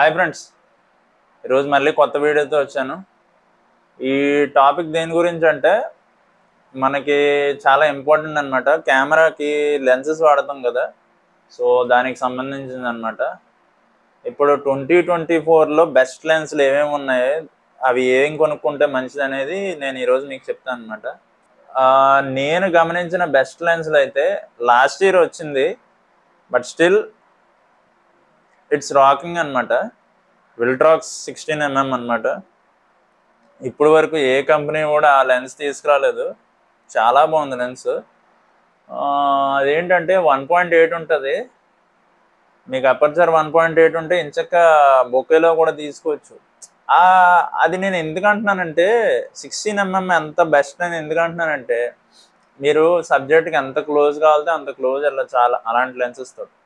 Hi friends ఈరోజు మళ్ళీ కొత్త వీడియోతో వచ్చాను ఈ టాపిక్ దేని గురించి అంటే మనకి చాలా ఇంపార్టెంట్ అనమాట కెమెరాకి లెన్సెస్ వాడతాం కదా సో దానికి సంబంధించింది అనమాట ఇప్పుడు ట్వంటీ ట్వంటీ ఫోర్లో బెస్ట్ లెన్స్లు ఏమేమి ఉన్నాయి అవి ఏం కొనుక్కుంటే మంచిది అనేది నేను ఈరోజు మీకు చెప్తాను అనమాట నేను గమనించిన బెస్ట్ లెన్స్లు అయితే లాస్ట్ ఇయర్ వచ్చింది బట్ స్టిల్ ఇట్స్ రాకింగ్ అనమాట విల్ట్రాక్స్ సిక్స్టీన్ ఎంఎం అనమాట ఇప్పుడు వరకు ఏ కంపెనీ కూడా ఆ లెన్స్ తీసుకురాలేదు చాలా బాగుంది లెన్స్ అదేంటంటే వన్ పాయింట్ ఎయిట్ ఉంటుంది మీకు అపర్చర్ వన్ పాయింట్ ఎయిట్ ఉంటే ఇంచక్క బొకేలో కూడా తీసుకోవచ్చు ఆ, అది నేను ఎందుకు అంటున్నానంటే సిక్స్టీన్ ఎంఎం ఎంత బెస్ట్ అని ఎందుకు అంటున్నానంటే మీరు సబ్జెక్ట్కి ఎంత క్లోజ్ కావాలితే అంత క్లోజ్ వెళ్ళచ్చు చాలా అలాంటి లెన్సెస్ తోటి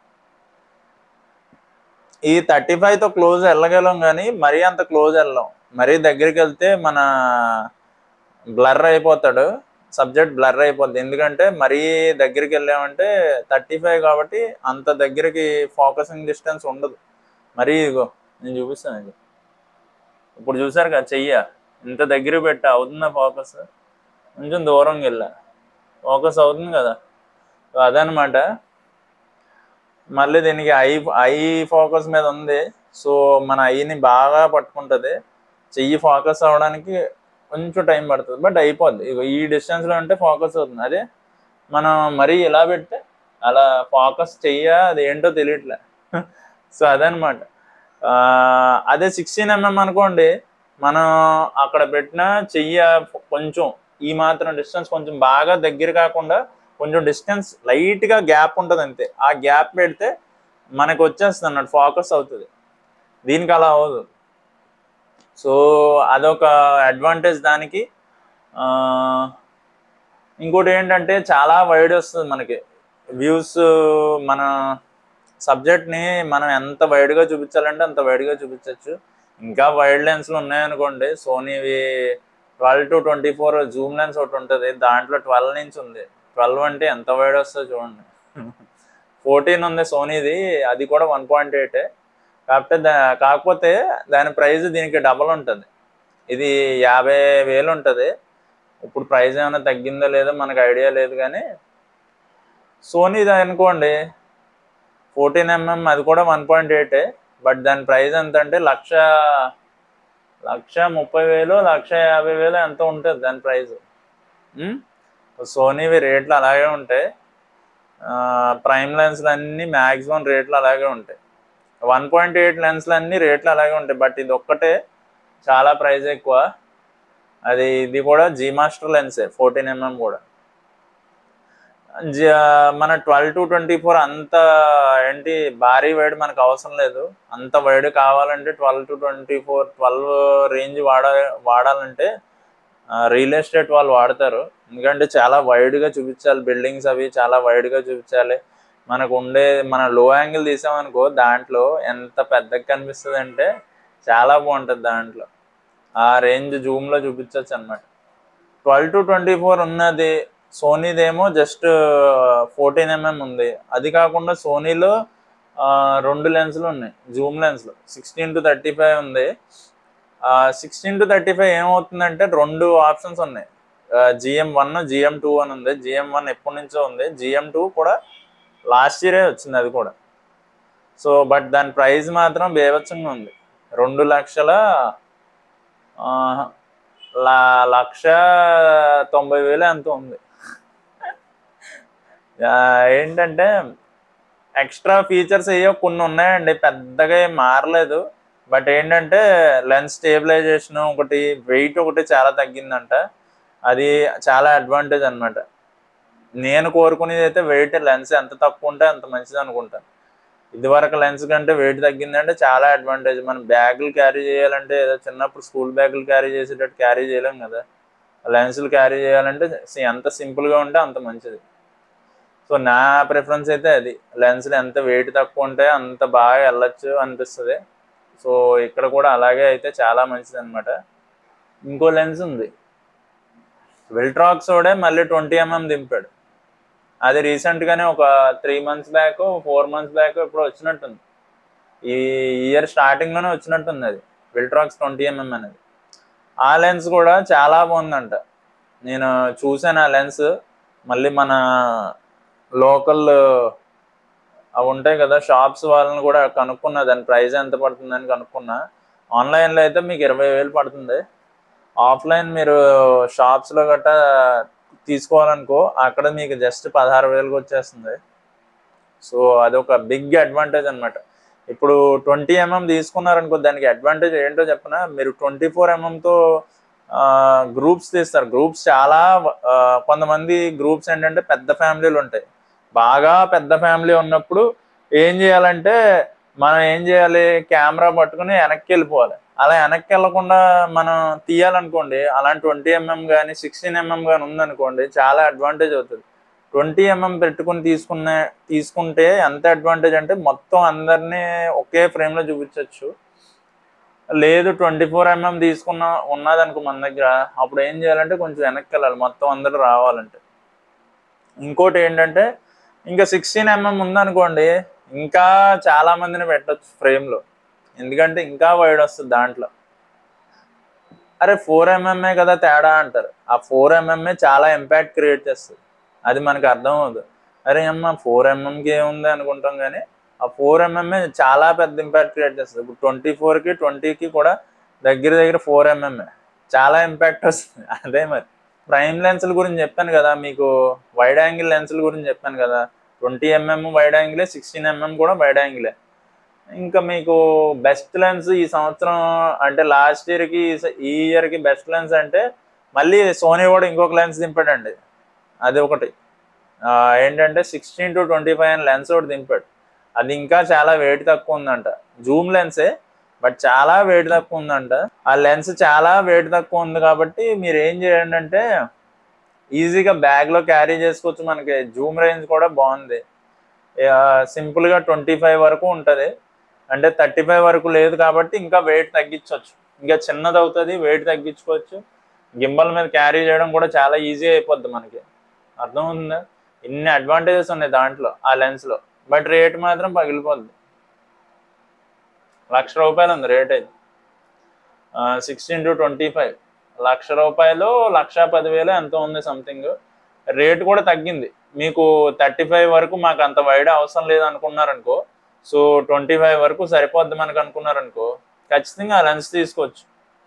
ఈ థర్టీ తో క్లోజ్ వెళ్ళగలం కానీ మరీ అంత క్లోజ్ వెళ్ళం మరీ దగ్గరికి వెళ్తే మన బ్లర్ అయిపోతాడు సబ్జెక్ట్ బ్లర్ అయిపోద్ది ఎందుకంటే మరీ దగ్గరికి వెళ్ళామంటే థర్టీ ఫైవ్ కాబట్టి అంత దగ్గరికి ఫోకసింగ్ డిస్టెన్స్ ఉండదు మరీ ఇదిగో నేను చూపిస్తాను ఇది ఇప్పుడు చూసారు కదా చెయ్య ఇంత దగ్గర పెట్టా అవుతుందా ఫోకస్ కొంచెం దూరంగా వెళ్ళా ఫోకస్ అవుతుంది కదా సో అదనమాట మళ్ళీ దీనికి ఐ ఐ ఫోకస్ మీద ఉంది సో మన ఐని బాగా పట్టుకుంటుంది చెయ్యి ఫోకస్ అవ్వడానికి కొంచెం టైం పడుతుంది బట్ అయిపోద్ది ఇగో ఈ డిస్టెన్స్లో అంటే ఫోకస్ అవుతుంది అదే మనం మరీ ఇలా పెడితే అలా ఫోకస్ చెయ్య అది ఏంటో తెలియట్లే సో అదనమాట ఆ, అదే సిక్స్టీన్ ఎంఎం అనుకోండి మనం అక్కడ పెట్టిన చెయ్య కొంచెం ఈ మాత్రం డిస్టెన్స్ కొంచెం బాగా దగ్గర కాకుండా కొంచెం డిస్టెన్స్ లైట్గా గ్యాప్ ఉంటుంది అంతే ఆ గ్యాప్ పెడితే మనకు వచ్చేస్తుంది అన్నట్టు ఫోకస్ అవుతుంది దీనికి అలా అవ్వదు సో అదొక అడ్వాంటేజ్ దానికి ఆ, ఇంకోటి ఏంటంటే చాలా వైడ్ వస్తుంది మనకి వ్యూస్ మన సబ్జెక్ట్ని మనం ఎంత వైడ్గా చూపించాలంటే అంత వైడ్గా చూపించవచ్చు ఇంకా వైడ్ లెన్స్లు ఉన్నాయనుకోండి సోనీవి twelve to twenty four zoom lens ఒకటి ఉంటుంది దాంట్లో ట్వెల్వ్ నుంచి ఉంది ట్వెల్వ్ అంటే ఎంత వైడ్ వస్తుందో చూడండి ఫోర్టీన్ ఉంది సోనీది అది కూడా వన్ పాయింట్ ఎయిటే కాకపోతే దా కాకపోతే దాని ప్రైస్ దీనికి డబల్ ఉంటుంది ఇది యాభై వేలు ఉంటుంది ఇప్పుడు ప్రైస్ ఏమైనా తగ్గిందో లేదో మనకు ఐడియా లేదు కానీ సోనీది అనుకోండి ఫోర్టీన్ ఎంఎం అది కూడా వన్ పాయింట్ ఎయిటే బట్ దాని ప్రైస్ ఎంత అంటే లక్ష లక్ష ముప్పై వేలు లక్ష యాభై వేలు ఎంత ఉంటుంది దాని ప్రైస్ సోనీవి రేట్లు అలాగే ఉంటాయి ప్రైమ్ లెన్స్లు అన్నీ మ్యాక్సిమం రేట్లు అలాగే ఉంటాయి వన్ పాయింట్ ఎయిట్ లెన్స్లు అన్నీ రేట్లు అలాగే ఉంటాయి బట్ ఇది ఒక్కటే చాలా ప్రైస్ ఎక్కువ అది ఇది కూడా జీ మాస్టర్ లెన్సే ఫోర్టీన్ ఎంఎం కూడా జ- మన ట్వెల్వ్ టు ట్వంటీ ఫోర్ అంత ఏంటి భారీ వైడ్ మనకు అవసరం లేదు అంత వైడ్ కావాలంటే twelve to twenty four twelve range వాడ వాడాలంటే రియల్ ఎస్టేట్ వాళ్ళు వాడతారు ఎందుకంటే చాలా వైడ్గా చూపించాలి బిల్డింగ్స్ అవి చాలా వైడ్గా చూపించాలి మనకు ఉండే మన లో యాంగిల్ తీసామనుకో దాంట్లో ఎంత పెద్దగా కనిపిస్తుంది అంటే చాలా బాగుంటుంది దాంట్లో ఆ రేంజ్ జూమ్లో చూపించవచ్చు అనమాట ట్వెల్వ్ టు ట్వంటీ ఫోర్ ఉన్నది సోనీదేమో జస్ట్ ఫోర్టీన్ ఎంఎం ఉంది అది కాకుండా సోనీలో ఆ, రెండు లెన్స్లు ఉన్నాయి జూమ్ లెన్స్లు సిక్స్టీన్ టు థర్టీ ఫైవ్ ఉంది సిక్స్టీన్ టు థర్టీ ఫైవ్ ఏమవుతుందంటే రెండు ఆప్షన్స్ ఉన్నాయి జిఎం వన్ జిఎం టూ అని ఉంది జిఎం వన్ ఎప్పటి నుంచో ఉంది జిఎం టూ కూడా లాస్ట్ ఇయరే వచ్చింది అది కూడా సో బట్ దాని ప్రైస్ మాత్రం బేవత్సంగా ఉంది రెండు లక్షల ఆ, లా- లక్ష తొంభై వేలు ఎంత ఉంది ఆ, ఏంటంటే ఎక్స్ట్రా ఫీచర్స్ అయ్యో కొన్ని ఉన్నాయండి పెద్దగా ఏం మారలేదు బట్ ఏంటంటే లెన్స్ స్టేబిలైజేషన్ ఒకటి వెయిట్ ఒకటి చాలా తగ్గిందంట అది చాలా అడ్వాంటేజ్ అన్నమాట నేను కోరుకునేది అయితే వెయిట్ లెన్స్ ఎంత తక్కువ ఉంటే అంత మంచిది అనుకుంటాను ఇదివరకు లెన్స్ కంటే వెయిట్ తగ్గిందంటే చాలా అడ్వాంటేజ్ మనం బ్యాగులు క్యారీ చేయాలంటే ఏదో చిన్నప్పుడు స్కూల్ బ్యాగులు క్యారీ చేసేటట్టు క్యారీ చేయలేం కదా లెన్సులు క్యారీ చేయాలంటే సి- ఎంత సింపుల్గా ఉంటే అంత మంచిది సో నా ప్రిఫరెన్స్ అయితే అది లెన్స్లు ఎంత వెయిట్ తక్కువ ఉంటే అంత బాగా వెళ్ళొచ్చు అనిపిస్తుంది సో ఇక్కడ కూడా అలాగే అయితే చాలా మంచిది అనమాట ఇంకో లెన్స్ ఉంది విల్ట్రాక్స్ వాడే మళ్ళీ ట్వంటీ ఎంఎం దింపాడు అది రీసెంట్గానే ఒక three months back four months back ఇప్పుడు వచ్చినట్టుంది ఈ ఇయర్ స్టార్టింగ్లోనే వచ్చినట్టుంది అది విల్ట్రాక్స్ ట్వంటీ ఎంఎం అనేది ఆ లెన్స్ కూడా చాలా బాగుందంట నేను చూసాను ఆ లెన్స్ మళ్ళీ మన లోకల్ అవి ఉంటాయి కదా షాప్స్ వాళ్ళని కూడా కనుక్కున్నా దాని ప్రైస్ ఎంత పడుతుందని కనుక్కున్నా ఆన్లైన్లో అయితే మీకు ఇరవై వేలు పడుతుంది ఆఫ్లైన్ మీరు షాప్స్లో గట్టా తీసుకోవాలనుకో అక్కడ మీకు జస్ట్ పదహారు వేలకు వచ్చేస్తుంది సో అదొక బిగ్ అడ్వాంటేజ్ అనమాట ఇప్పుడు ట్వంటీ ఎంఎం తీసుకున్నారనుకో దానికి అడ్వాంటేజ్ ఏంటో చెప్పనా మీరు ట్వంటీ ఫోర్ ఎంఎంతో గ్రూప్స్ తీస్తారు గ్రూప్స్ చాలా ఆ, కొంతమంది గ్రూప్స్ ఏంటంటే పెద్ద ఫ్యామిలీలు ఉంటాయి బాగా పెద్ద ఫ్యామిలీ ఉన్నప్పుడు ఏం చేయాలంటే మనం ఏం చేయాలి కెమెరా పట్టుకుని వెనక్కి వెళ్ళిపోవాలి అలా వెనక్కి వెళ్ళకుండా మనం తీయాలనుకోండి అలాంటి ట్వంటీ ఎంఎం కానీ సిక్స్టీన్ ఎంఎం కానీ ఉందనుకోండి చాలా అడ్వాంటేజ్ అవుతుంది ట్వంటీ ఎంఎం పెట్టుకుని తీసుకునే తీసుకుంటే ఎంత అడ్వాంటేజ్ అంటే మొత్తం అందరినీ ఒకే ఫ్రేమ్లో చూపించవచ్చు లేదు ట్వంటీ ఫోర్ ఎంఎం తీసుకున్న ఉన్నదనుకో మన దగ్గర అప్పుడు ఏం చేయాలంటే కొంచెం వెనక్కి వెళ్ళాలి మొత్తం అందరూ రావాలంటే ఇంకోటి ఏంటంటే ఇంకా సిక్స్టీన్ ఎంఎం ఉందనుకోండి ఇంకా చాలా మందిని పెట్టచ్చు ఫ్రేమ్లో ఎందుకంటే ఇంకా వైడ్ వస్తుంది దాంట్లో అరే ఫోర్ ఎంఎంఏ కదా తేడా అంటారు ఆ ఫోర్ ఎంఎంఏ చాలా ఇంపాక్ట్ క్రియేట్ చేస్తుంది అది మనకు అర్థం అవుతుంది అరే అమ్మ ఫోర్ ఎంఎంకి ఏముంది అనుకుంటాం కానీ ఆ ఫోర్ ఎంఎంఏ చాలా పెద్ద ఇంపాక్ట్ క్రియేట్ చేస్తుంది ఇప్పుడు ట్వంటీ ఫోర్కి ట్వంటీకి కూడా దగ్గర దగ్గర ఫోర్ ఎంఎంఏ చాలా ఇంపాక్ట్ వస్తుంది అదే మరి ప్రైమ్ లెన్స్ల గురించి చెప్పాను కదా మీకు వైడ్ యాంగిల్ లెన్స్ల గురించి చెప్పాను కదా ట్వంటీ ఎంఎం వైడ్ యాంగిలే సిక్స్టీన్ ఎంఎం కూడా వైడ్ యాంగిలే ఇంకా మీకు బెస్ట్ లెన్స్ ఈ సంవత్సరం అంటే లాస్ట్ ఇయర్కి ఈ ఇయర్కి బెస్ట్ లెన్స్ అంటే మళ్ళీ సోనీ కూడా ఇంకొక లెన్స్ దింపాడండి అది ఒకటి ఆ, ఏంటంటే సిక్స్టీన్ టు ట్వంటీ ఫైవ్ అని లెన్స్ ఒకటి దింపాడు అది ఇంకా చాలా వెయిట్ తక్కువ ఉందంట జూమ్ లెన్సే బట్ చాలా వెయిట్ తక్కువ ఉందంట ఆ లెన్స్ చాలా వెయిట్ తక్కువ ఉంది కాబట్టి మీరు ఏం చేయండి అంటే ఈజీగా బ్యాగ్లో క్యారీ చేసుకోవచ్చు మనకి జూమ్ రేంజ్ కూడా బాగుంది సింపుల్గా ట్వంటీ ఫైవ్ వరకు ఉంటుంది అంటే థర్టీ ఫైవ్ వరకు లేదు కాబట్టి ఇంకా వెయిట్ తగ్గించవచ్చు ఇంకా చిన్నది అవుతుంది వెయిట్ తగ్గించుకోవచ్చు గింబల్ మీద క్యారీ చేయడం కూడా చాలా ఈజీ అయిపోద్ది మనకి అర్థమవుతుందా ఇన్ని అడ్వాంటేజెస్ ఉన్నాయి దాంట్లో ఆ లెన్స్లో బట్ రేట్ మాత్రం పగిలిపోద్ది లక్ష రూపాయలు ఉంది రేట్ అయితే sixteen to twenty five lakh రూపాయలు లక్ష పదివేలు ఎంత ఉంది సంథింగ్ రేట్ కూడా తగ్గింది మీకు థర్టీ ఫైవ్ వరకు మాకు అంత వైడ్ అవసరం లేదు అనుకున్నారనుకో సో ట్వంటీ ఫైవ్ వరకు సరిపోద్ది మనకు అనుకున్నారనుకో ఖచ్చితంగా ఆ లెన్స్ తీసుకోవచ్చు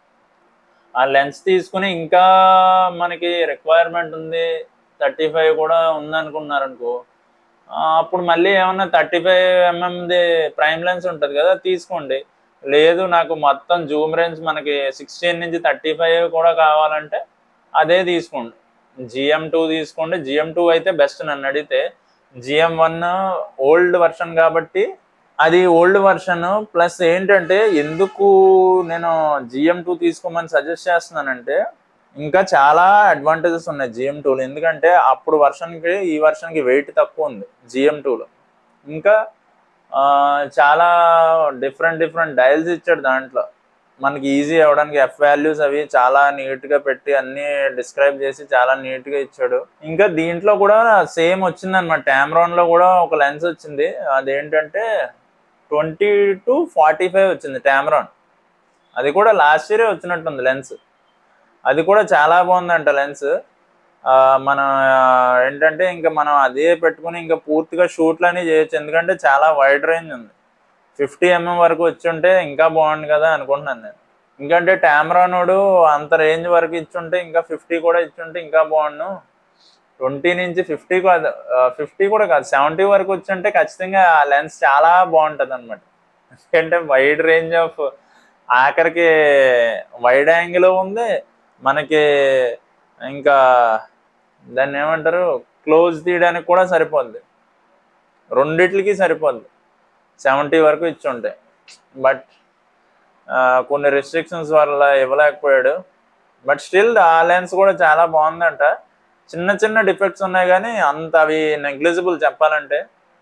ఆ లెన్స్ తీసుకుని ఇంకా మనకి రిక్వైర్మెంట్ ఉంది థర్టీ ఫైవ్ కూడా ఉందనుకున్నారనుకో ఆ, అప్పుడు మళ్ళీ ఏమన్నా థర్టీ ఫైవ్ ఎంఎంది ప్రైమ్ లెన్స్ ఉంటుంది కదా తీసుకోండి లేదు నాకు మొత్తం జూమ్ రేంజ్ మనకి సిక్స్టీన్ నుంచి థర్టీ ఫైవ్ కూడా కావాలంటే అదే తీసుకోండి జిఎం టూ తీసుకోండి జిఎం టూ అయితే బెస్ట్ నన్ను అడిగితే జిఎం వన్ ఓల్డ్ వర్షన్ కాబట్టి అది ఓల్డ్ వర్షన్ ప్లస్ ఏంటంటే ఎందుకు నేను జిఎం టూ తీసుకోమని సజెస్ట్ చేస్తున్నానంటే ఇంకా చాలా అడ్వాంటేజెస్ ఉన్నాయి జిఎం టూలో ఎందుకంటే అప్పుడు వర్షన్కి ఈ వర్షన్కి వెయిట్ తక్కువ ఉంది జిఎం టూలో ఇంకా ఆ, చాలా డిఫరెంట్ డిఫరెంట్ డైల్స్ ఇచ్చాడు దాంట్లో మనకి ఈజీ అవ్వడానికి ఎఫ్ వాల్యూస్ అవి చాలా నీట్గా పెట్టి అన్ని డిస్క్రైబ్ చేసి చాలా నీట్గా ఇచ్చాడు ఇంకా దీంట్లో కూడా సేమ్ వచ్చింది అనమాట లో కూడా ఒక లెన్స్ వచ్చింది అదేంటంటే ట్వంటీ టు ఫార్టీ ఫైవ్ వచ్చింది టామ్రాన్ అది కూడా లాస్ట్ ఇయరే వచ్చినట్టుంది లెన్స్ అది కూడా చాలా బాగుందంట లెన్స్ మన ఏంటంటే ఇంకా మనం అదే పెట్టుకుని ఇంకా పూర్తిగా షూట్లు అని చేయొచ్చు ఎందుకంటే చాలా వైడ్ రేంజ్ ఉంది ఫిఫ్టీ ఎంఎం వరకు వచ్చి ఉంటే ఇంకా బాగుంది కదా అనుకుంటున్నాను నేను ఇంకంటే టామ్రానోడు అంత రేంజ్ వరకు ఇచ్చుంటే ఇంకా ఫిఫ్టీ కూడా ఇచ్చుంటే ఇంకా బాగుండు ట్వంటీ నుంచి ఫిఫ్టీ కాదు ఫిఫ్టీ కూడా కాదు సెవెంటీ వరకు వచ్చుంటే ఖచ్చితంగా ఆ లెన్స్ చాలా బాగుంటుంది అనమాట ఎందుకంటే వైడ్ రేంజ్ ఆఫ్ ఆఖరికి వైడ్ యాంగిల్ ఉంది మనకి ఇంకా దాన్ని ఏమంటారు క్లోజ్ తీయడానికి కూడా సరిపోద్ది రెండిట్లకి సరిపోద్ది సెవెంటీ వరకు ఇచ్చి ఉంటాయి బట్ కొన్ని రెస్ట్రిక్షన్స్ వల్ల ఇవ్వలేకపోయాడు బట్ స్టిల్ ఆ లెన్స్ కూడా చాలా బాగుందంట చిన్న చిన్న డిఫెక్ట్స్ ఉన్నాయి కానీ అంత అవి నెగ్లిజిబుల్ చెప్పాలంటే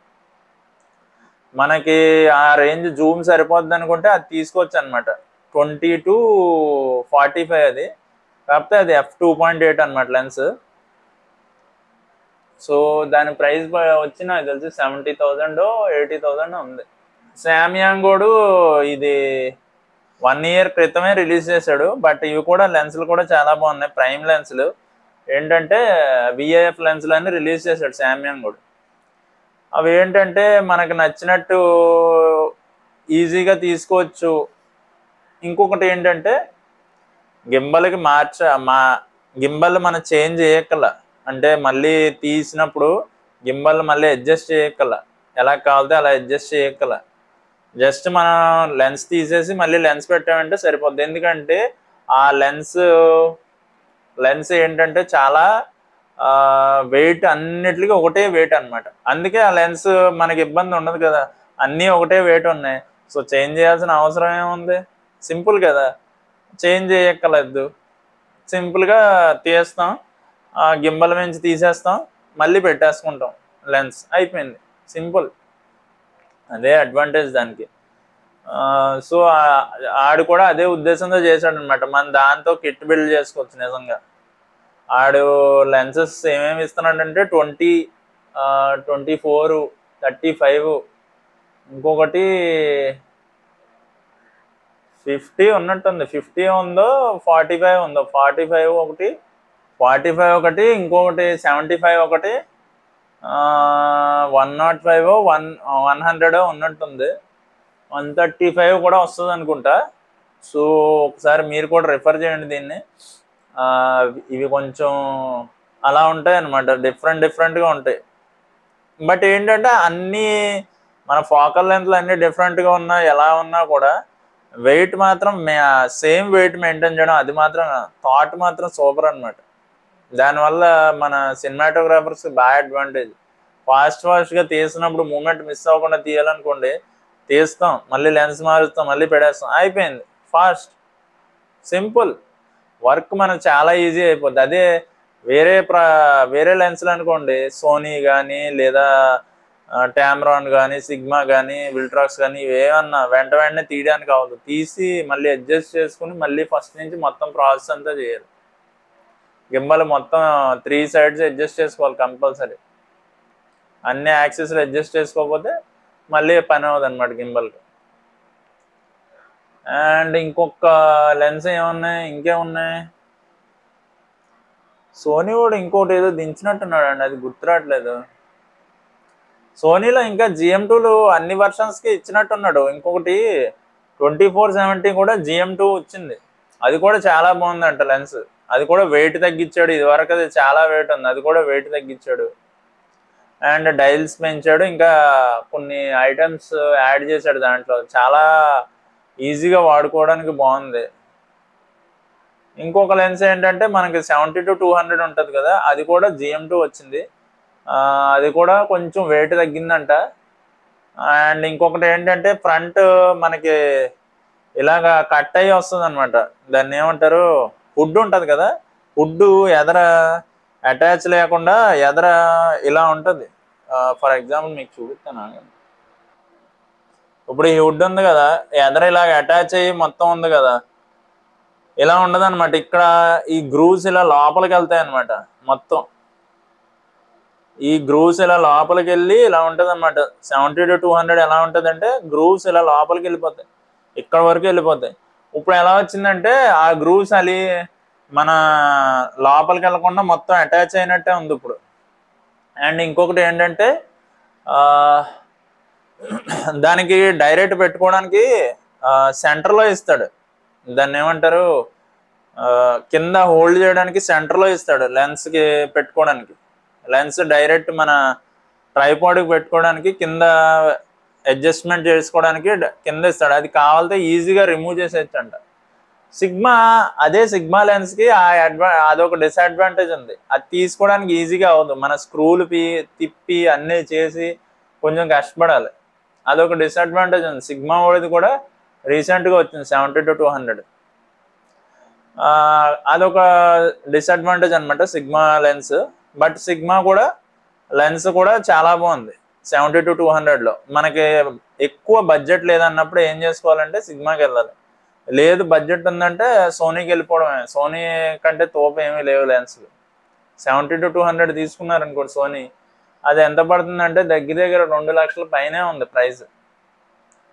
మనకి ఆ రేంజ్ జూమ్ సరిపోద్ది అనుకుంటే అది తీసుకోవచ్చు అనమాట ట్వంటీ టు ఫార్టీ ఫైవ్ అది కాకపోతే అది ఎఫ్ టూ పాయింట్ ఎయిట్ అనమాట లెన్స్ సో దాని ప్రైస్ వచ్చి నాకు తెలిసి సెవెంటీ థౌజండ్ ఎయిటీ థౌజండ్ ఉంది శామ్యాంగ్ కూడా ఇది వన్ ఇయర్ క్రితమే రిలీజ్ చేశాడు బట్ ఇవి కూడా లెన్స్లు కూడా చాలా బాగున్నాయి ప్రైమ్ లెన్స్లు ఏంటంటే విఏఎఫ్ లెన్స్లు అని రిలీజ్ చేశాడు శామ్యాంగ్ కూడా అవి ఏంటంటే మనకు నచ్చినట్టు ఈజీగా తీసుకోవచ్చు ఇంకొకటి ఏంటంటే గింబల్కి మార్చ మా గింబల్ మనం చేంజ్ చేయక్కల అంటే మళ్ళీ తీసినప్పుడు గింబల్ మళ్ళీ అడ్జస్ట్ చేయక్కల ఎలా కావాలితే అలా అడ్జస్ట్ చేయక్కల జస్ట్ మనం లెన్స్ తీసేసి మళ్ళీ లెన్స్ పెట్టామంటే సరిపోద్ది ఎందుకంటే ఆ లెన్స్ లెన్స్ ఏంటంటే చాలా వెయిట్ అన్నిటికీ ఒకటే వెయిట్ అన్నమాట అందుకే ఆ లెన్స్ మనకి ఇబ్బంది ఉండదు కదా అన్నీ ఒకటే వెయిట్ ఉన్నాయి సో చేంజ్ చేయాల్సిన అవసరం ఏముంది సింపుల్ కదా చేంజ్ చేయక్కర్లేదు సింపుల్గా తీస్తాం ఆ గింబల్ నుంచి తీసేస్తాం మళ్ళీ పెట్టేసుకుంటాం లెన్స్ అయిపోయింది సింపుల్ అదే అడ్వాంటేజ్ దానికి సో ఆడు కూడా అదే ఉద్దేశంతో చేశాడు అనమాట మన దాంతో కిట్ బిల్డ్ చేసుకోవచ్చు నిజంగా ఆడు లెన్సెస్ ఏమేమి ఇస్తున్నాడంటే twenty twenty four thirty five ఇంకొకటి ఫిఫ్టీ ఉన్నట్టుంది ఫిఫ్టీ ఉందో ఫార్టీ ఫైవ్ ఉందో ఫార్టీ ఫైవ్ ఒకటి ఫార్టీ ఫైవ్ ఒకటి ఇంకొకటి సెవెంటీ ఫైవ్ ఒకటి one naught five one one hundred ఉన్నట్టుంది వన్ థర్టీ ఫైవ్ కూడా వస్తుంది అనుకుంటా సో ఒకసారి మీరు కూడా రిఫర్ చేయండి దీన్ని ఆ, ఇవి కొంచెం అలా ఉంటాయి అనమాట డిఫరెంట్ డిఫరెంట్గా ఉంటాయి బట్ ఏంటంటే అన్నీ మన ఫోకల్ లెంత్లు అన్నీ డిఫరెంట్గా ఉన్నా ఎలా ఉన్నా కూడా వెయిట్ మాత్రం సేమ్ వెయిట్ మెయింటైన్ చేయడం అది మాత్రం థాట్ మాత్రం సూపర్ అనమాట దానివల్ల మన సినిమాటోగ్రాఫర్స్ బాగా అడ్వాంటేజ్ ఫాస్ట్ ఫాస్ట్గా తీసినప్పుడు మూమెంట్ మిస్ అవ్వకుండా తీయాలనుకోండి తీస్తాం మళ్ళీ లెన్స్ మారుస్తాం మళ్ళీ పెడేస్తాం అయిపోయింది ఫాస్ట్ సింపుల్ వర్క్ మనకు చాలా ఈజీ అయిపోద్ది అదే వేరే ప్ర వేరే లెన్స్లు అనుకోండి సోనీ కానీ లేదా టామ్రాన్ కానీ సిగ్మా కానీ విల్ట్రాక్స్ కానీ ఇవేమన్నా వెంట వెంటనే తీయడానికి అవ్వదు తీసి మళ్ళీ అడ్జస్ట్ చేసుకుని మళ్ళీ ఫస్ట్ నుంచి మొత్తం ప్రాసెస్ అంతా చేయాలి గింబల్ మొత్తం త్రీ సైడ్స్ అడ్జస్ట్ చేసుకోవాలి కంపల్సరీ అన్ని యాక్సెస్లు అడ్జస్ట్ చేసుకోకపోతే మళ్ళీ పని అవ్వదు అనమాట గింబల్కి అండ్ ఇంకొక లెన్స్ ఏమున్నాయి ఇంకేమున్నాయి సోనీ కూడా ఇంకోటి ఏదో దించినట్టున్నాడు అండి అది గుర్తురావట్లేదు సోనీలో ఇంకా జిఎం టూలు అన్ని వర్షన్స్కి ఇచ్చినట్టున్నాడు ఇంకొకటి ట్వంటీ ఫోర్ సెవెంటీ కూడా జిఎం టూ వచ్చింది అది కూడా చాలా బాగుందంట లెన్స్ అది కూడా వెయిట్ తగ్గించాడు ఇది వరకు అది చాలా వెయిట్ ఉంది అది కూడా వెయిట్ తగ్గించాడు అండ్ డైల్స్ పెంచాడు ఇంకా కొన్ని ఐటమ్స్ యాడ్ చేశాడు దాంట్లో చాలా ఈజీగా వాడుకోవడానికి బాగుంది ఇంకొక లెన్స్ ఏంటంటే మనకి సెవెంటీ టు టూ హండ్రెడ్ ఉంటుంది కదా అది కూడా జిఎం టూ వచ్చింది ఆ, అది కూడా కొంచెం వెయిట్ తగ్గిందంట అండ్ ఇంకొకటి ఏంటంటే ఫ్రంట్ మనకి ఇలాగా కట్ అయ్యి వస్తుంది అనమాట దాన్ని ఏమంటారు హుడ్ ఉంటుంది కదా హుడ్ ఎదర అటాచ్ లేకుండా ఎదర ఇలా ఉంటుంది ఫర్ ఎగ్జాంపుల్ మీకు చూపిస్తాను ఆగండి. ఇప్పుడు ఈ హుడ్ ఉంది కదా ఎదర ఇలాగ అటాచ్ అయ్యి మొత్తం ఉంది కదా ఇలా ఉండదు అనమాట ఇక్కడ ఈ గ్రూవ్స్ ఇలా లోపలికి వెళ్తాయి అనమాట మొత్తం ఈ గ్రూవ్స్ ఇలా లోపలికి వెళ్ళి ఇలా ఉంటుంది అనమాట సెవెంటీ టు టూ హండ్రెడ్ ఎలా ఉంటుంది అంటే గ్రూవ్స్ ఇలా లోపలికి వెళ్ళిపోతాయి ఇక్కడ వరకు వెళ్ళిపోతాయి ఇప్పుడు ఎలా వచ్చిందంటే ఆ గ్రూవ్స్ అది మన లోపలికి వెళ్ళకుండా మొత్తం అటాచ్ అయినట్టే ఉంది ఇప్పుడు అండ్ ఇంకొకటి ఏంటంటే ఆ, దానికి డైరెక్ట్ పెట్టుకోవడానికి సెంటర్లో ఇస్తాడు దాన్ని ఏమంటారు ఆ, కింద హోల్డ్ చేయడానికి సెంటర్లో ఇస్తాడు లెన్స్కి పెట్టుకోవడానికి లెన్స్ డైరెక్ట్ మన ట్రైపాడ్కి పెట్టుకోవడానికి కింద అడ్జస్ట్మెంట్ చేసుకోవడానికి డ- కింద ఇస్తాడు అది కావాలితే ఈజీగా రిమూవ్ చేసేయచ్చు అంట సిగ్మా అదే సిగ్మా లెన్స్కి ఆ అడ్వా అదొక డిసడ్వాంటేజ్ ఉంది అది తీసుకోవడానికి ఈజీగా అవ్వదు మన స్క్రూలు పి తిప్పి అన్నీ చేసి కొంచెం కష్టపడాలి అదొక డిసడ్వాంటేజ్ ఉంది సిగ్మా వాడిది కూడా రీసెంట్గా వచ్చింది సెవెంటీ టు టూ హండ్రెడ్ అదొక డిసడ్వాంటేజ్ అనమాట సిగ్మా లెన్స్ బట్ సిగ్మా కూడా లెన్స్ కూడా చాలా బాగుంది సెవెంటీ టు టూ హండ్రెడ్లో మనకి ఎక్కువ బడ్జెట్ లేదన్నప్పుడు ఏం చేసుకోవాలంటే సిగ్మాకి వెళ్ళాలి లేదు బడ్జెట్ ఉందంటే సోనీకి వెళ్ళిపోవడమే సోనీ కంటే తోపు ఏమీ లేవు లెన్స్లు సెవెంటీ టు టూ హండ్రెడ్ తీసుకున్నారనుకోండి సోనీ అది ఎంత పడుతుందంటే దగ్గర దగ్గర రెండు లక్షల పైనే ఉంది ప్రైస్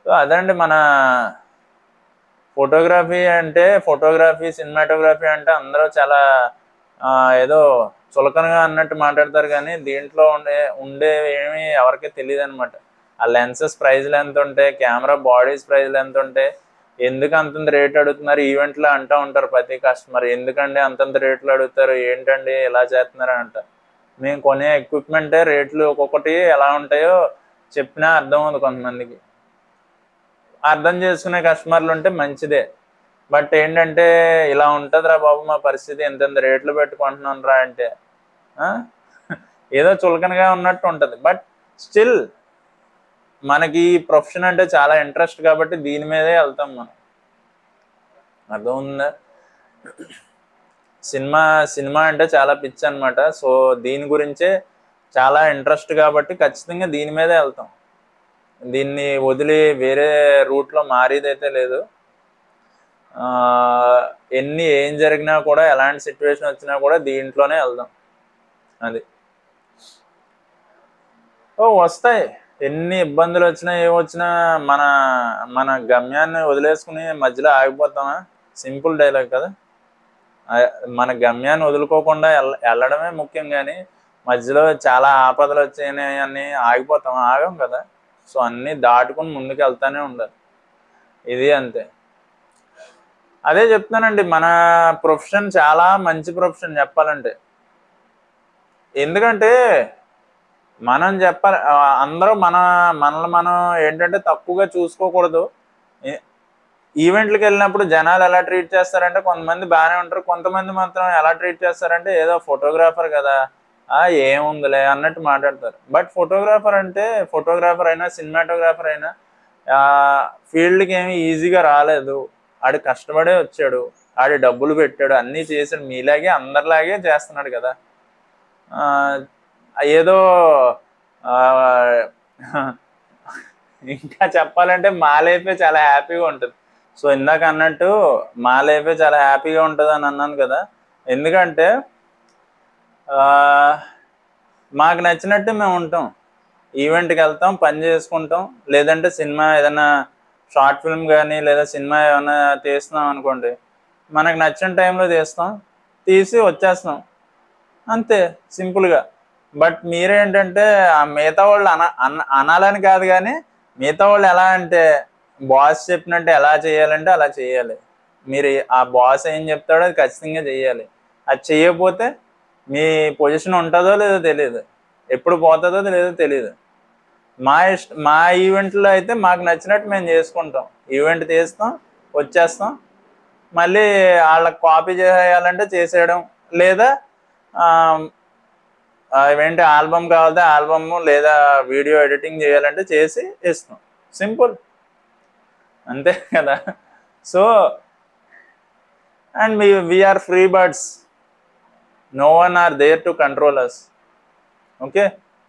సో అదండి మన ఫోటోగ్రఫీ అంటే ఫోటోగ్రఫీ సినిమాటోగ్రఫీ అంటే అందరూ చాలా ఆ, ఏదో చులకనగా అన్నట్టు మాట్లాడతారు కానీ దీంట్లో ఉండే ఉండే ఏమీ ఎవరికీ తెలియదు అనమాట ఆ లెన్సెస్ ప్రైజ్లు ఎంత ఉంటాయి కెమెరా బాడీస్ ప్రైజ్లు ఎంత ఉంటాయి ఎందుకు అంతంత రేట్ అడుగుతున్నారు ఈవెంట్లో అంటూ ఉంటారు ప్రతి కస్టమర్ ఎందుకండి అంతంత రేట్లు అడుగుతారు ఏంటండి ఇలా చేస్తున్నారు అని అంటారు మేము కొనే ఎక్విప్మెంటే రేట్లు ఒక్కొక్కటి ఎలా ఉంటాయో చెప్పినా అర్థం అవుతుంది కొంతమందికి అర్థం చేసుకునే కస్టమర్లు ఉంటే మంచిదే బట్ ఏంటంటే ఇలా ఉంటుందిరా బాబు మా పరిస్థితి ఎంతెంత రేట్లు పెట్టుకుంటున్నాను రా అంటే ఆ? ఏదో చులకనగా ఉన్నట్టు ఉంటుంది బట్ స్టిల్ మనకి ఈ ప్రొఫెషన్ అంటే చాలా ఇంట్రెస్ట్ కాబట్టి దీని మీదే వెళ్తాం మనం అర్థం ఉందా సినిమా సినిమా అంటే చాలా పిచ్చి అనమాట సో దీని గురించే చాలా ఇంట్రెస్ట్ కాబట్టి ఖచ్చితంగా దీని మీదే వెళ్తాం దీన్ని వదిలి వేరే రూట్లో మారేదైతే లేదు ఆ, ఎన్ని ఏం జరిగినా కూడా ఎలాంటి సిచ్యువేషన్ వచ్చినా కూడా దీంట్లోనే వెళ్దాం అది ఓ వస్తాయి ఎన్ని ఇబ్బందులు వచ్చినా ఏమొచ్చినా మన మన గమ్యాన్ని వదిలేసుకుని మధ్యలో ఆగిపోతామా సింపుల్ డైలాగ్ కదా ఆ, మన గమ్యాన్ని వదులుకోకుండా వెళ్ళ వెళ్ళడమే ముఖ్యం కానీ మధ్యలో చాలా ఆపదలు వచ్చాయని అన్ని ఆగిపోతాం ఆగం కదా సో అన్నీ దాటుకుని ముందుకు వెళ్తానే ఉండాలి ఇది అంతే అదే చెప్తానండి మన ప్రొఫెషన్ చాలా మంచి ప్రొఫెషన్ చెప్పాలంటే ఎందుకంటే మనం చెప్పాలి ఆ, అందరూ మన మనల్ని మనం ఏంటంటే తక్కువగా చూసుకోకూడదు ఏ- ఈవెంట్లకు వెళ్ళినప్పుడు జనాలు ఎలా ట్రీట్ చేస్తారంటే కొంతమంది బాగానే ఉంటారు కొంతమంది మాత్రం ఎలా ట్రీట్ చేస్తారంటే ఏదో ఫోటోగ్రాఫర్ కదా ఆ ఏముందిలే అన్నట్టు మాట్లాడతారు బట్ ఫోటోగ్రాఫర్ అంటే ఫోటోగ్రాఫర్ అయినా సినిమాటోగ్రాఫర్ అయినా ఆ ఫీల్డ్కి ఏమి ఈజీగా రాలేదు ఆడు కష్టపడే వచ్చాడు ఆడి డబ్బులు పెట్టాడు అన్నీ చేశాడు మీలాగే అందరిలాగే చేస్తున్నాడు కదా ఆ, ఏదో ఆ, ఇంకా చెప్పాలంటే మా లైఫే చాలా హ్యాపీగా ఉంటుంది సో ఇందాక అన్నట్టు మా లైఫే చాలా హ్యాపీగా ఉంటుంది అని అన్నాను కదా ఎందుకంటే ఆ, మాకు నచ్చినట్టు మేము ఉంటాం ఈవెంట్కి వెళ్తాం పని చేసుకుంటాం లేదంటే సినిమా ఏదైనా షార్ట్ ఫిల్మ్ కానీ లేదా సినిమా ఏమైనా తీస్తున్నాం అనుకోండి మనకు నచ్చిన టైంలో తీస్తాం తీసి వచ్చేస్తాం అంతే సింపుల్గా బట్ మీరేంటంటే ఆ మిగతా వాళ్ళు అన అన- అనాలని కాదు కానీ మిగతా వాళ్ళు ఎలా అంటే బాస్ చెప్పినట్టు ఎలా చేయాలంటే అలా చేయాలి మీరు ఆ బాస్ ఏం చెప్తాడో అది ఖచ్చితంగా చేయాలి అది చేయకపోతే మీ పొజిషన్ ఉంటుందో లేదో తెలియదు ఎప్పుడు పోతుందో లేదో తెలియదు మా ఇష్ట మా ఈవెంట్లో అయితే మాకు నచ్చినట్టు మేము చేసుకుంటాం ఈవెంట్ తీస్తాం వచ్చేస్తాం మళ్ళీ వాళ్ళకి కాపీ చేయాలంటే చేసేయడం లేదా ఆ, ఆ, ఏంటి ఆల్బమ్ కావాలంటే ఆల్బమ్ లేదా వీడియో ఎడిటింగ్ చేయాలంటే చేసి ఇస్తాం సింపుల్ అంతే కదా so and me we are free birds no one are there to control us okay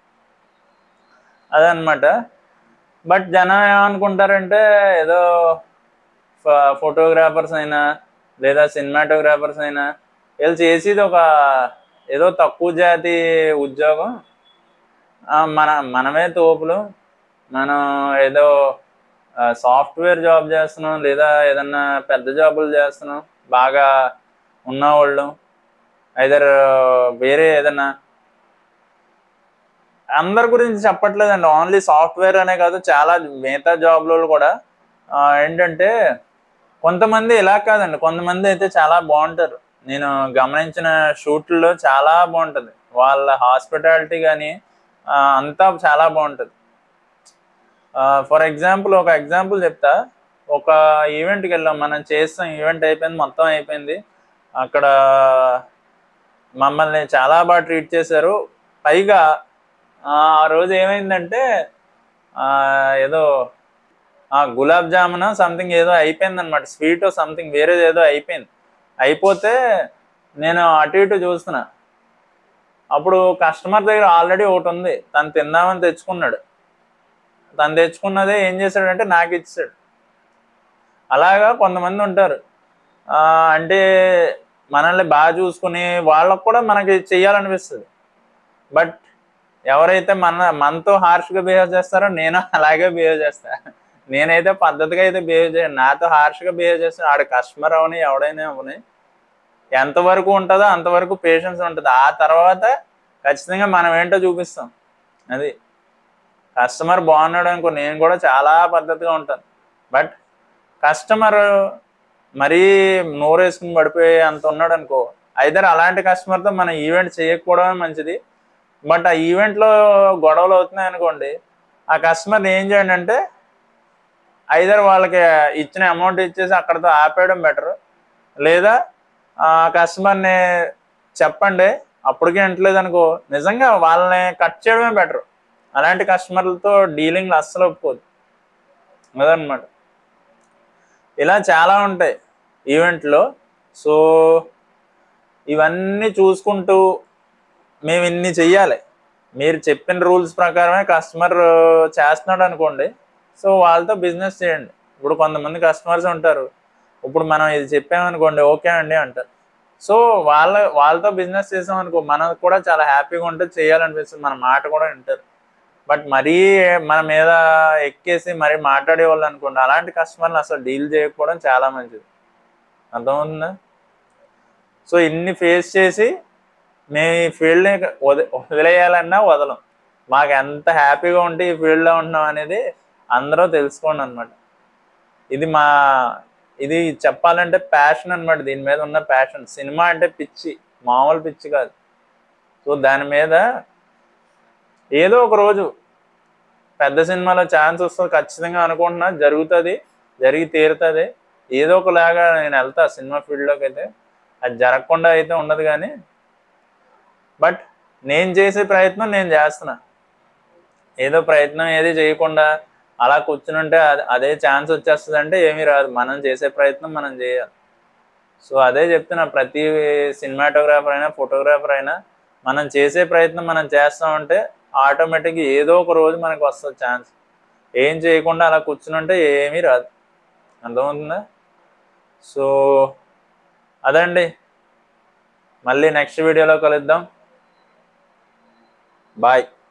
అదనమాట బట్ జనం ఏమనుకుంటారంటే ఏదో ఫోటోగ్రాఫర్స్ అయినా లేదా సినిమాటోగ్రాఫర్స్ అయినా వీళ్ళు చేసేది ఒక ఏదో తక్కువ జాతి ఉద్యోగం ఆ, మన మనమే తోపులు మనం ఏదో సాఫ్ట్వేర్ జాబ్ చేస్తున్నాం లేదా ఏదన్నా పెద్ద జాబులు చేస్తున్నాం బాగా ఉన్నవాళ్ళు ఐదర్ వేరే ఏదన్నా అందరి గురించి చెప్పట్లేదండి ఓన్లీ సాఫ్ట్వేర్ అనే కాదు చాలా మిగతా జాబ్లలో కూడా ఆ, ఏంటంటే కొంతమంది ఇలా కాదండి కొంతమంది అయితే చాలా బాగుంటారు నేను గమనించిన షూట్లో చాలా బాగుంటుంది వాళ్ళ హాస్పిటాలిటీ కానీ అంతా చాలా బాగుంటుంది ఫర్ ఎగ్జాంపుల్ ఒక ఎగ్జాంపుల్ చెప్తా ఒక ఈవెంట్కి వెళ్ళాం మనం చేస్తాం ఈవెంట్ అయిపోయింది మొత్తం అయిపోయింది అక్కడ మమ్మల్ని చాలా బాగా ట్రీట్ చేశారు పైగా ఆ ఆ రోజు ఏమైందంటే ఆ, ఏదో ఆ గులాబ్ జామున్ సంథింగ్ ఏదో అయిపోయింది అనమాట స్వీట్ సంథింగ్ వేరేది ఏదో అయిపోయింది అయిపోతే నేను అటు ఇటు చూస్తున్నా అప్పుడు కస్టమర్ దగ్గర ఆల్రెడీ ఒకటి ఉంది తను తిందామని తెచ్చుకున్నాడు తను తెచ్చుకున్నదే ఏం చేశాడంటే నాకు ఇచ్చాడు అలాగా కొంతమంది ఉంటారు ఆ, అంటే మనల్ని బాగా చూసుకుని వాళ్ళకు కూడా మనకి చెయ్యాలనిపిస్తుంది బట్ ఎవరైతే మన మనతో హార్ష్గా బిహేవ్ చేస్తారో నేను అలాగే బిహేవ్ చేస్తా నేనైతే పద్ధతిగా అయితే బిహేవ్ చేయను నాతో హార్ష్గా బిహేవ్ చేస్తే ఆడ కస్టమర్ అవని ఎవడైనా అవని ఎంతవరకు ఉంటుందో అంతవరకు పేషెన్స్ ఉంటుంది ఆ తర్వాత ఖచ్చితంగా మనం ఏంటో చూపిస్తాం అది కస్టమర్ బాగున్నాడు అనుకో నేను కూడా చాలా పద్ధతిగా ఉంటాను బట్ కస్టమర్ మరీ నోరేసుకుని పడిపోయి అంత ఉన్నాడు అనుకో ఐదర్ అలాంటి కస్టమర్తో మనం ఈవెంట్ చేయకపోవడమే మంచిది బట్ ఆ ఈవెంట్లో గొడవలు అవుతున్నాయి అనుకోండి ఆ కస్టమర్ని ఏం చేయండి అంటే ఐదర్ వాళ్ళకి ఇచ్చిన అమౌంట్ ఇచ్చేసి అక్కడితో ఆపేయడం బెటర్ లేదా ఆ కస్టమర్ని చెప్పండి అప్పటికే వింటలేదు అనుకో నిజంగా వాళ్ళని కట్ చేయడమే బెటర్ అలాంటి కస్టమర్లతో డీలింగ్లు అస్సలు ఒప్పుకోదు అదనమాట ఇలా చాలా ఉంటాయి ఈవెంట్లో సో ఇవన్నీ చూసుకుంటూ మేము ఇన్ని చెయ్యాలి మీరు చెప్పిన రూల్స్ ప్రకారమే కస్టమర్ చేస్తున్నాడు అనుకోండి సో వాళ్ళతో బిజినెస్ చేయండి ఇప్పుడు కొంతమంది కస్టమర్స్ ఉంటారు ఇప్పుడు మనం ఇది చెప్పామనుకోండి ఓకే అండి అంటారు సో వాళ్ళ వాళ్ళతో బిజినెస్ చేసాం అనుకో మనకు కూడా చాలా హ్యాపీగా ఉంటే చేయాలనిపిస్తుంది మన మాట కూడా వింటారు బట్ మరీ మన మీద ఎక్కేసి మరీ మాట్లాడే వాళ్ళు అనుకోండి అలాంటి కస్టమర్ని అసలు డీల్ చేయకపోవడం చాలా మంచిది అర్థమవుతుందా సో ఇన్ని ఫేస్ చేసి మేము ఈ ఫీల్డ్ని వద వదిలేయాలన్నా వదలం మాకు ఎంత హ్యాపీగా ఉంటే ఈ ఫీల్డ్లో ఉంటున్నాం అనేది అందరూ తెలుసుకోండి అనమాట ఇది మా ఇది చెప్పాలంటే ప్యాషన్ అనమాట దీని మీద ఉన్న ప్యాషన్ సినిమా అంటే పిచ్చి మామూలు పిచ్చి కాదు సో దాని మీద ఏదో ఒక రోజు పెద్ద సినిమాలో ఛాన్స్ వస్తుంది ఖచ్చితంగా అనుకుంటున్నా జరుగుతుంది జరిగి తీరుతుంది ఏదో ఒకలాగా నేను వెళ్తా సినిమా ఫీల్డ్లోకి అయితే అది జరగకుండా అయితే ఉండదు కానీ బట్ నేను చేసే ప్రయత్నం నేను చేస్తున్నా ఏదో ప్రయత్నం ఏది చేయకుండా అలా కూర్చుని ఉంటే అద- అదే ఛాన్స్ వచ్చేస్తుంది అంటే ఏమీ రాదు మనం చేసే ప్రయత్నం మనం చేయాలి సో అదే చెప్తున్నా ప్రతి సినిమాటోగ్రాఫర్ అయినా ఫోటోగ్రాఫర్ అయినా మనం చేసే ప్రయత్నం మనం చేస్తామంటే ఆటోమేటిక్గా ఏదో ఒక రోజు మనకు వస్తుంది ఛాన్స్ ఏం చేయకుండా అలా కూర్చుని ఉంటే ఏమీ రాదు అర్థమవుతుందా సో అదండి మళ్ళీ నెక్స్ట్ వీడియోలో కలుద్దాం బాయ్